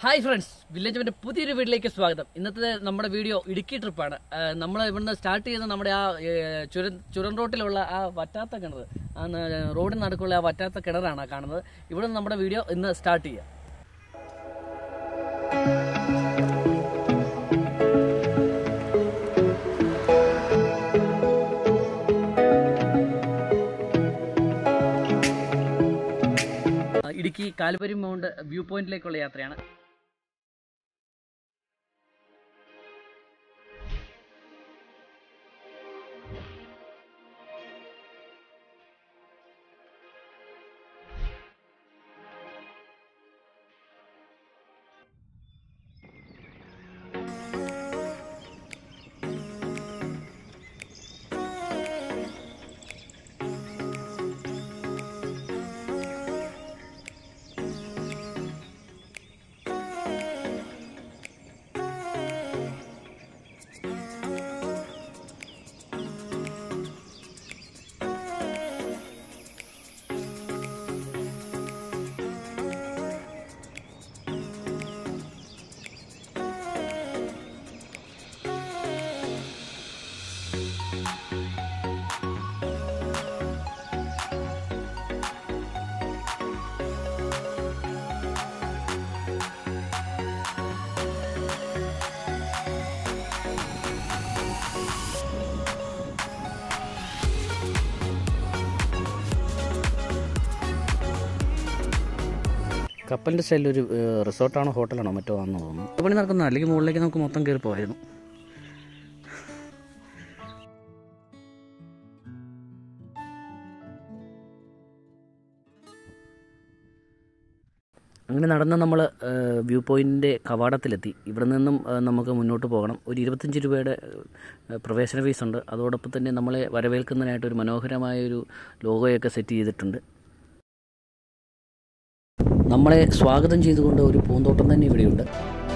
Hi friends village അവൻ്റെ പുതിയൊരു വീട്ടിലേക്ക് സ്വാഗതം ഇന്നത്തെ നമ്മുടെ വീഡിയോ ഇടുക്കി ട്രിപ്പാണ് നമ്മൾ ഇവിടുന്ന് സ്റ്റാർട്ട് ചെയ്ത് നമ്മുടെ ആ ഏഹ്, ചുരം ചുരം റോട്ടിലുള്ള ആ വറ്റാത്ത കിണർ ആ ന- റോഡിന് നടുക്കുള്ള ആ വറ്റാത്ത കിണറാണ് ആ കാണുന്നത് ഇവിടെ നമ്മുടെ വീഡിയോ ഇന്ന് സ്റ്റാർട്ട് ചെയ്യാം ആ, ഇടുക്കി കാൽവരി മൗണ്ട് വ്യൂ പോയിന്റിലേക്കുള്ള യാത്രയാണ് കപ്പലിൻ്റെ സ്റ്റൈലിൽ ഒരു റിസോർട്ടാണോ ഹോട്ടലാണോ മറ്റോ ആണെന്ന് തോന്നുന്നു പണി നടക്കുന്ന അല്ലെങ്കിൽ മുകളിലേക്ക് നമുക്ക് മൊത്തം കയറി പോകായിരുന്നു അങ്ങനെ നടന്ന് നമ്മൾ വ്യൂ പോയിൻറ്റിൻ്റെ കവാടത്തിലെത്തി ഇവിടെ നിന്നും ഏഹ്, നമുക്ക് മുന്നോട്ട് പോകണം ഒരു ഇരുപത്തഞ്ച് രൂപയുടെ ഏഹ്, പ്രവേശന ഫീസ് ഉണ്ട് അതോടൊപ്പം തന്നെ നമ്മളെ വരവേൽക്കുന്നതിനായിട്ട് ഒരു മനോഹരമായ ഒരു ലോഗോയൊക്കെ സെറ്റ് ചെയ്തിട്ടുണ്ട് നമ്മളെ സ്വാഗതം ചെയ്തുകൊണ്ട് ഒരു പൂന്തോട്ടം തന്നെ ഇവിടെയുണ്ട്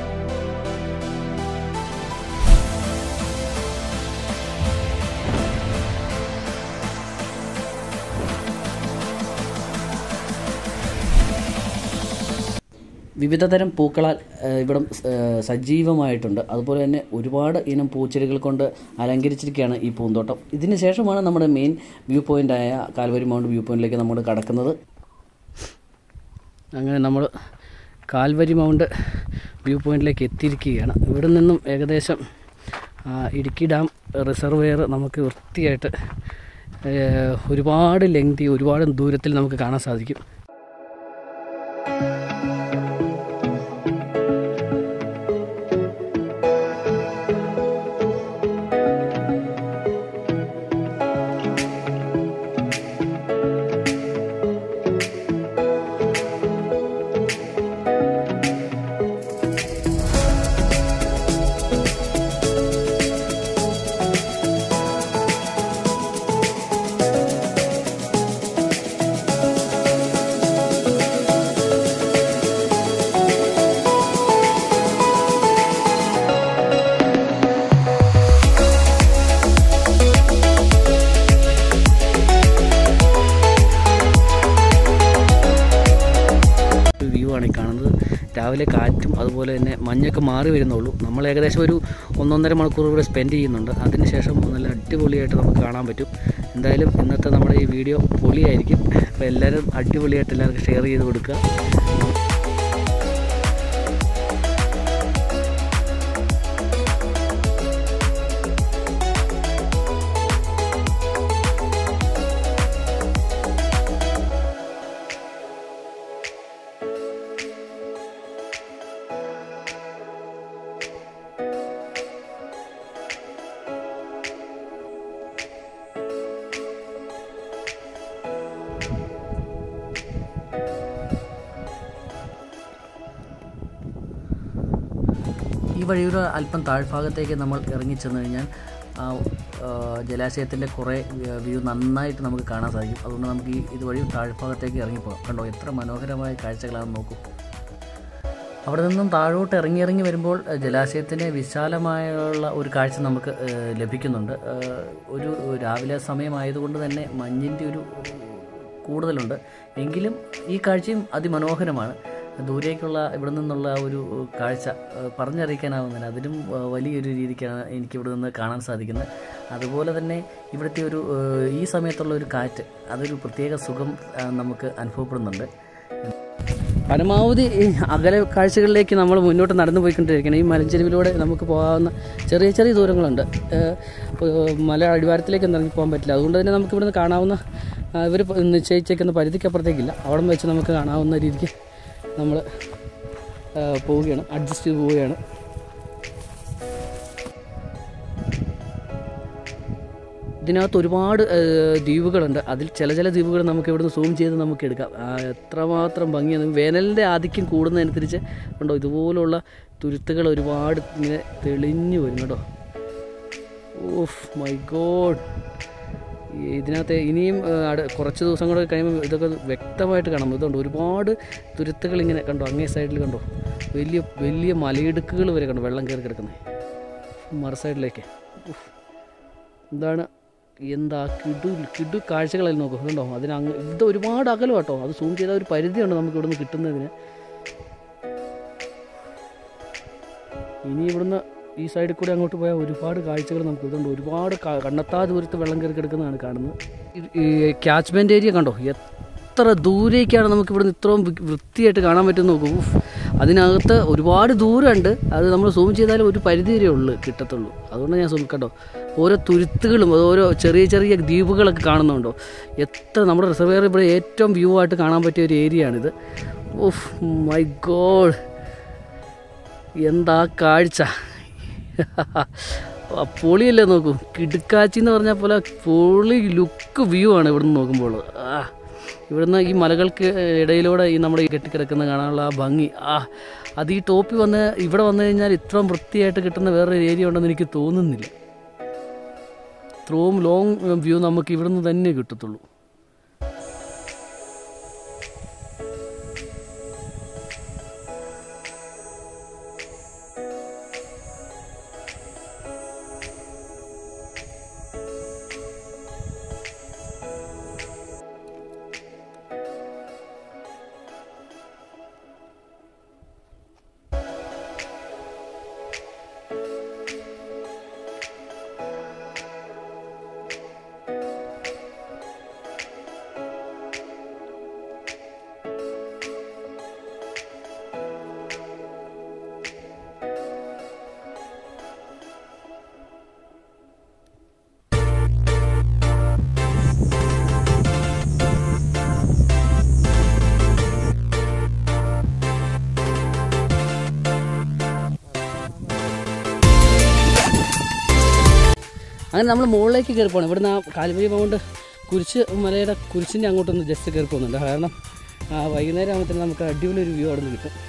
വിവിധ തരം പൂക്കളാൽ ഏഹ്, ഇവിടം ഏഹ്, സജീവമായിട്ടുണ്ട് അതുപോലെ തന്നെ ഒരുപാട് ഇനം പൂച്ചെടികൾ കൊണ്ട് അലങ്കരിച്ചിരിക്കുകയാണ് ഈ പൂന്തോട്ടം ഇതിന് ശേഷമാണ് നമ്മുടെ മെയിൻ വ്യൂ പോയിൻ്റായ കാൽവരി മൗണ്ട് വ്യൂ പോയിന്റിലേക്ക് നമ്മൾ കടക്കുന്നത് അങ്ങനെ നമ്മൾ കാൽവരി മൗണ്ട് വ്യൂ പോയിന്റിലേക്ക് എത്തിയിരിക്കുകയാണ് ഇവിടെ നിന്നും ഏകദേശം ആ, ഇടുക്കി ഡാം റിസർവെയർ നമുക്ക് വൃത്തിയായിട്ട് ഏഹ്, ഒരുപാട് ലെങ്തി ഒരുപാട് ദൂരത്തിൽ നമുക്ക് കാണാൻ സാധിക്കും ഒരു വ്യൂ ആണ് ഈ കാണുന്നത് രാവിലെ കാറ്റും അതുപോലെ തന്നെ മഞ്ഞൊക്കെ മാറി വരുന്നുള്ളൂ നമ്മൾ ഏകദേശം ഒരു ഒന്നൊന്നര മണിക്കൂർ കൂടെ സ്പെൻഡ് ചെയ്യുന്നുണ്ട് അതിനുശേഷം നല്ല അടിപൊളിയായിട്ട് നമുക്ക് കാണാൻ പറ്റും എന്തായാലും ഇന്നത്തെ നമ്മുടെ ഈ വീഡിയോ പൊളിയായിരിക്കും അപ്പോൾ എല്ലാവരും അടിപൊളിയായിട്ട് എല്ലാവർക്കും ഷെയർ ചെയ്ത് കൊടുക്കുക ഈ വഴിയുടെ അല്പം താഴ്ഭാഗത്തേക്ക് നമ്മൾ ഇറങ്ങിച്ചെന്ന് കഴിഞ്ഞാൽ ആ ആ, ജലാശയത്തിൻ്റെ കുറേ വ്യൂ നന്നായിട്ട് നമുക്ക് കാണാൻ സാധിക്കും അതുകൊണ്ട് നമുക്ക് ഈ ഇതുവഴി താഴ്ഭാഗത്തേക്ക് ഇറങ്ങിപ്പോകാം കണ്ടോ എത്ര മനോഹരമായ കാഴ്ചകളാണെന്ന് നോക്കൂ അവിടെ നിന്നും താഴോട്ട് ഇറങ്ങി ഇറങ്ങി വരുമ്പോൾ ഏഹ്, ജലാശയത്തിന് വിശാലമായുള്ള ഒരു കാഴ്ച നമുക്ക് ഏഹ്, ലഭിക്കുന്നുണ്ട് ഏഹ്, ഒരു രാവിലെ സമയമായതുകൊണ്ട് തന്നെ മഞ്ഞിൻ്റെ ഒരു കൂടുതലുണ്ട് എങ്കിലും ഈ കാഴ്ചയും അതിമനോഹരമാണ് ദൂരേക്കുള്ള ഇവിടെ നിന്നുള്ള ആ ഒരു കാഴ്ച ഏഹ്, പറഞ്ഞറിയിക്കാനാവുന്നില്ല അതിലും ഏഹ്, വലിയൊരു രീതിക്കാണ് എനിക്ക് ഇവിടെ നിന്ന് കാണാൻ സാധിക്കുന്നത് അതുപോലെ തന്നെ ഇവിടുത്തെ ഒരു ഏഹ്, ഈ സമയത്തുള്ള ഒരു കാറ്റ് അതൊരു പ്രത്യേക സുഖം ആ, നമുക്ക് അനുഭവപ്പെടുന്നുണ്ട് പരമാവധി ഈ അകലെ കാഴ്ചകളിലേക്ക് നമ്മൾ മുന്നോട്ട് നടന്നു പോയിക്കൊണ്ടിരിക്കണം ഈ മലഞ്ചെരുവിലൂടെ നമുക്ക് പോകാവുന്ന ചെറിയ ചെറിയ ദൂരങ്ങളുണ്ട് ഏഹ് ഏഹ് മല അടിവാരത്തിലേക്ക് ഇറങ്ങി പോകാൻ പറ്റില്ല അതുകൊണ്ട് തന്നെ നമുക്ക് ഇവിടുന്ന് കാണാവുന്ന ഇവർ നിശ്ചയിച്ചേക്കുന്ന പരിധിക്കപ്പുറത്തേക്കില്ല അവിടെ വെച്ച് നമുക്ക് കാണാവുന്ന രീതിക്ക് നമ്മൾ ഏഹ് പോവുകയാണ് അഡ്ജസ്റ്റ് ചെയ്ത് പോവുകയാണ് ഇതിനകത്ത് ഒരുപാട് ഏഹ്, ദ്വീപുകളുണ്ട് അതിൽ ചില ചില ദ്വീപുകൾ നമുക്ക് ഇവിടുന്ന് സൂം ചെയ്ത് നമുക്ക് എടുക്കാം ആ, എത്രമാത്രം ഭംഗിയാണ് വേനലിൻ്റെ ആധിക്യം കൂടുന്നതനുസരിച്ച് ഉണ്ടോ ഇതുപോലുള്ള തുരുത്തുകൾ ഒരുപാട് ഇങ്ങനെ തെളിഞ്ഞു വരും കേട്ടോ ഓഫ് മൈ ഗോഡ് ഇതിനകത്ത് ഇനിയും ഏഹ്, അട കുറച്ച് ദിവസം കൂടെ കഴിയുമ്പോൾ ഇതൊക്കെ വ്യക്തമായിട്ട് കാണാം ഇതുണ്ട് ഒരുപാട് തുരുത്തുകൾ ഇങ്ങനെ കണ്ടോ അങ്ങേ സൈഡിൽ കണ്ടോ വലിയ വലിയ മലയിടുക്കുകൾ വരെ കണ്ടോ വെള്ളം കയറി കിടക്കുന്നത് മറ സൈഡിലേക്ക് ഉഫ്. എന്താണ് എന്താ കിടു കിടു കാഴ്ചകളായി നോക്കും കണ്ടോ അതിന് അങ്ങ് ഇത് ഒരുപാട് അകലും കേട്ടോ അത് സൂം ചെയ്ത ഒരു പരിധിയുണ്ട് നമുക്ക് ഇവിടുന്ന് കിട്ടുന്നതിന് ഇനി ഇവിടുന്ന് ഈ സൈഡിൽ കൂടെ അങ്ങോട്ട് പോയാൽ ഒരുപാട് കാഴ്ചകൾ നമുക്ക് ഇതുണ്ട് ഒരുപാട് ക- കണ്ണെത്താ ദൂരത്ത് വെള്ളം കയറി കിടക്കുന്നതാണ് കാണുന്നത് ഈ- ഈ ക്യാച്ച്മെൻറ്റ് ഏരിയ കണ്ടോ എത്ര ദൂരേക്കാണ് നമുക്ക് ഇവിടുന്ന് ഇത്രയും വൃ- വൃത്തിയായിട്ട് കാണാൻ പറ്റും നോക്കൂ ഉഫ്. അതിനകത്ത് ഒരുപാട് ദൂരമുണ്ട് അത് നമ്മൾ സൂം ചെയ്താലും ഒരു പരിധി വരെ ഉള്ളു കിട്ടത്തുള്ളൂ അതുകൊണ്ട് ഞാൻ സൂം കണ്ടോ ഓരോ തുരുത്തുകളും അത് ഓരോ ചെറിയ ചെറിയ ദ്വീപുകളൊക്കെ കാണുന്നുണ്ടോ എത്ര നമ്മുടെ റിസർവേർ ഇവിടെ ഏറ്റവും വ്യൂ ആയിട്ട് കാണാൻ പറ്റിയ ഒരു ഏരിയയാണിത് ഓഫ് മൈ ഗോഡ് എന്താ കാഴ്ച ആ പൊളിയല്ലേ നോക്കൂ കിടുക്കാച്ചി എന്ന് പറഞ്ഞാൽ പോലെ പൊളി ലുക്ക് വ്യൂ ആണ് ഇവിടുന്ന് നോക്കുമ്പോൾ ആ ഇവിടുന്ന് ഈ മലകൾക്ക് ഇടയിലൂടെ ഈ നമ്മുടെ ഈ കെട്ടിക്കിടക്കുന്ന കാണാനുള്ള ആ ഭംഗി ആ അത് ഈ ടോപ്പിൽ വന്ന് ഇവിടെ വന്നു കഴിഞ്ഞാൽ ഇത്രയും വൃത്തിയായിട്ട് കിട്ടുന്ന വേറൊരു ഏരിയ ഉണ്ടെന്ന് എനിക്ക് തോന്നുന്നില്ല ഇത്രയും ലോങ് വ്യൂ നമുക്ക് ഇവിടുന്ന് തന്നെ കിട്ടത്തുള്ളൂ അങ്ങനെ നമ്മൾ മുകളിലേക്ക് കയറി പോകണം ഇവിടുന്ന് ആ കാൽവഴി കൊണ്ട് കുരിശ് മലയുടെ കുരിശിൻ്റെ അങ്ങോട്ടൊന്ന് ജസ്റ്റ് കയറി പോകുന്നുണ്ട് കാരണം ആ വൈകുന്നേരം ആകുമ്പോഴത്തേനും നമുക്ക് അടിപൊളി ഒരു വ്യൂ അവിടെ നിന്ന് കിട്ടും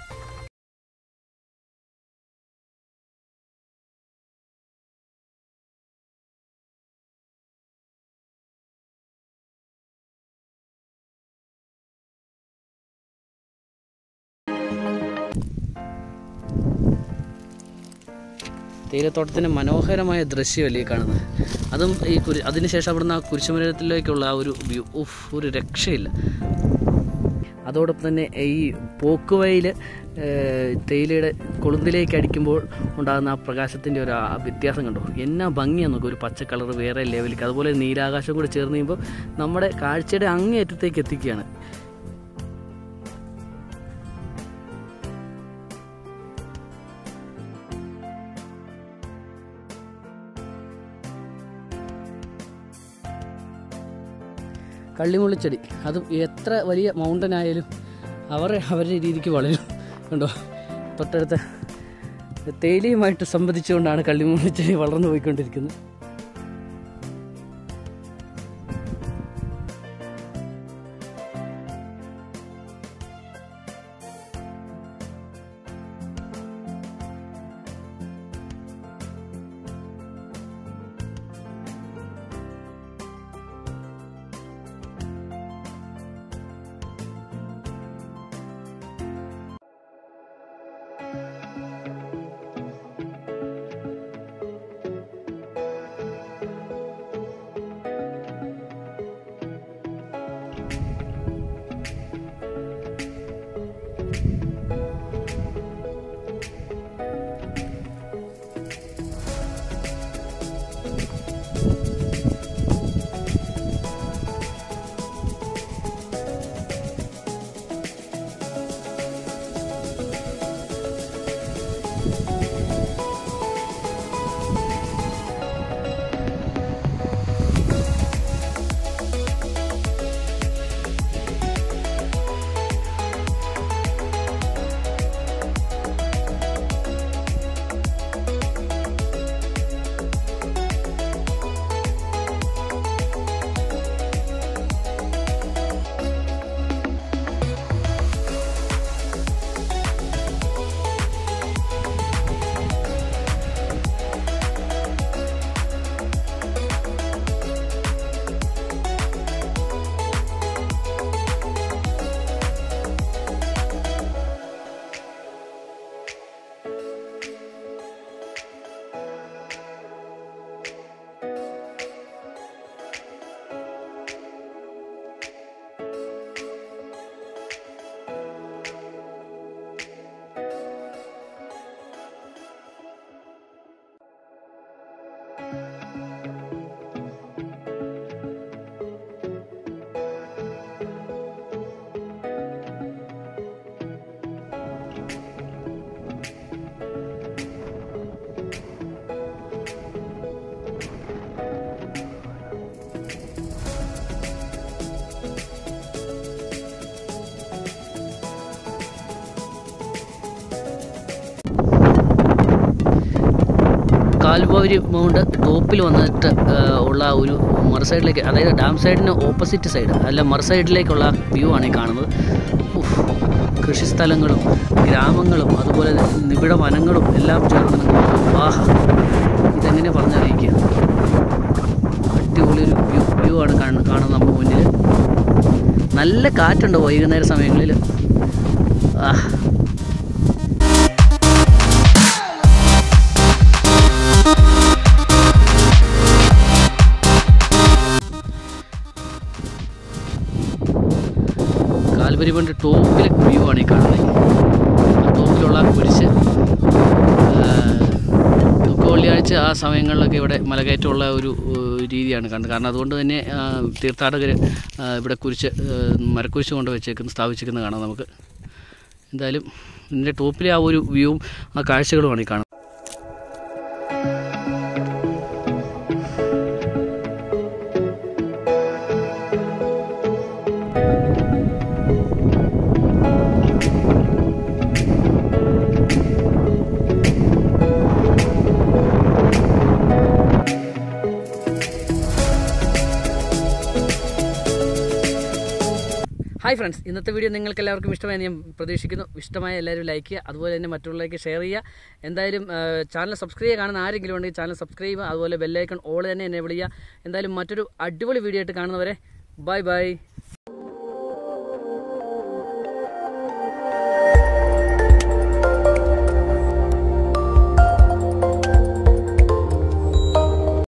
തേയിലത്തോട്ടത്തിൻ്റെ മനോഹരമായ ദൃശ്യമല്ലേ ഈ കാണുന്നത് അതും ഈ കുരി അതിനുശേഷം അവിടുന്ന് ആ കുരിശുമരത്തിലേക്കുള്ള ആ ഒരു വ്യൂ ഉഫ് ഒരു രക്ഷയില്ല അതോടൊപ്പം തന്നെ ഈ പോക്കുവയിൽ തേയിലയുടെ കൊളുന്തിലേക്ക് അടിക്കുമ്പോൾ ഉണ്ടാകുന്ന ആ പ്രകാശത്തിൻ്റെ ഒരു ആ വ്യത്യാസം കണ്ടോ എന്നാ ഭംഗിയാണ് നോക്കുക ഒരു പച്ച കളർ വേറെ ലെവലിലേക്ക് അതുപോലെ നീലാകാശം കൂടി ചേർന്ന് കഴിയുമ്പോൾ നമ്മുടെ കാഴ്ചയുടെ അങ്ങേയറ്റത്തേക്ക് എത്തിക്കുകയാണ് കള്ളിമുള്ളിച്ചെടി അതും എത്ര വലിയ മൗണ്ടൻ ആയാലും അവർ അവരുടെ രീതിക്ക് വളരും കണ്ടോ തൊട്ടടുത്ത തേയിലയുമായിട്ട് സംബന്ധിച്ചുകൊണ്ടാണ് കള്ളിമുള്ളിച്ചെടി വളർന്നു പോയിക്കൊണ്ടിരിക്കുന്നത് കാൽവരി മൗണ്ട് ടോപ്പിൽ വന്നിട്ട് ആ, ഉള്ള ഒരു മറ സൈഡിലേക്ക് അതായത് ഡാം സൈഡിന് ഓപ്പോസിറ്റ് സൈഡ് അല്ല മറ സൈഡിലേക്കുള്ള വ്യൂ ആണ് ഈ കാണുന്നത് ഉഫ്, കൃഷിസ്ഥലങ്ങളും ഗ്രാമങ്ങളും അതുപോലെ നിബിഡ വനങ്ങളും എല്ലാം ചേർന്ന് നിൽക്കുന്നത് ആഹാ ഇതെങ്ങനെ പറഞ്ഞറിയിക്കുക അടിപൊളി ഒരു വ്യൂ വ്യൂ ആണ് കാണുന്നത് കാണുന്നത് നമ്മുടെ മുന്നിൽ നല്ല കാറ്റുണ്ട് വൈകുന്നേര സമയങ്ങളിൽ ആ കാൽവരി പണ്ട് ടോപ്പിൽ വ്യൂ ആണ് ഈ കാണുന്നത് ആ ടോപ്പിലുള്ള ആ കുരിശ് ദുഃഖ വെള്ളിയാഴ്ച ആ സമയങ്ങളിലൊക്കെ ഇവിടെ മലകയറ്റമുള്ള ഒരു ഏഹ്, രീതിയാണ് കാണുന്നത് കാരണം അതുകൊണ്ട് തന്നെ തീർത്ഥാടകർ ഇവിടെ കുരിശ് ഏഹ്, മരക്കുരിശ് കൊണ്ട് വെച്ചേക്കുന്ന സ്ഥാപിച്ചേക്കുന്നത് കാണാം നമുക്ക് എന്തായാലും ഇതിൻ്റെ ടോപ്പിലെ ആ ഒരു വ്യൂവും ആ കാഴ്ചകളുമാണ് ഈ കാണുന്നത് ഹായ് ഫ്രണ്ട്സ് ഇന്നത്തെ വീഡിയോ നിങ്ങൾക്ക് എല്ലാവർക്കും ഇഷ്ടമായി ഞാൻ പ്രതീക്ഷിക്കുന്നു ഇഷ്ടമായ എല്ലാവരും ലൈക്ക് ചെയ്യുക അതുപോലെ തന്നെ മറ്റുള്ളവരിലേക്ക് ഷെയർ ചെയ്യുക എന്തായാലും ചാനൽ സബ്സ്ക്രൈബ് ചെയ്യുക കാണുന്ന ആരെങ്കിലും ഉണ്ടെങ്കിൽ ചാനൽ സബ്സ്ക്രൈബ് ചെയ്യുക അതുപോലെ ബെല്ലൈക്കൺ ഓൾ തന്നെ എന്നെ വിളിക്കുക എന്തായാലും മറ്റൊരു അടിപൊളി വീഡിയോ ആയിട്ട് കാണുന്നവരെ ബൈ ബൈ